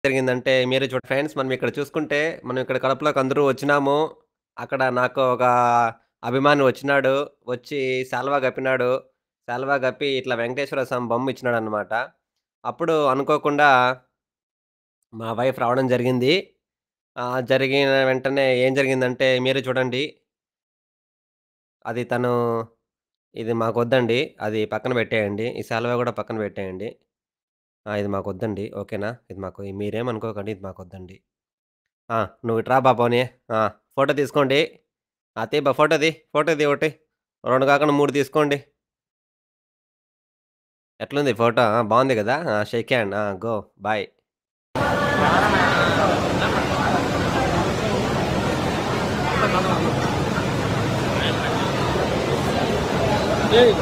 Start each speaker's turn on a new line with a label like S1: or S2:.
S1: జరిగిందంటే మీరే చూడండి ఫ్రెండ్స్ మనం ఇక్కడ చూసుకుంటే, మనం ఇక్కడ కడపలోకి అందరూ వచ్చినాము. అక్కడ నాకు ఒక అభిమాని వచ్చినాడు. వచ్చి శాలువా కప్పినాడు. శాలువా కప్పి ఇట్లా వెంకటేశ్వర స్వామి బొమ్మ ఇచ్చినాడనమాట. అప్పుడు అనుకోకుండా మా వైఫ్ రావడం జరిగింది. ఆహ్, జరిగిన వెంటనే ఏం జరిగిందంటే మీరే చూడండి. అది తను ఇది మాకొద్దండి. అది పక్కన పెట్టేయండి. ఈ శాలువా గూడా పక్కన పెట్టేయండి. ఆ! ఇది మాకొద్దండి. ఓకేనా? ఇది మాకు మీరేమనుకోకండి. ఇది మాకొద్దండి. ఆ! నువ్వు ఇటు రా బా పోనీ. ఆ! ఫోటో తీసుకోండి. ఆ! తీ బా ఫోటో తీ. ఫోటో తీ ఒకటి. 2 కాకుండా 3 తీసుకోండి. ఎట్లుంది ఫోటో? ఆ! బావుంది గదా! ఆ! Shake hand. ఆ! గో. బాయ్.
S2: ఏయ్!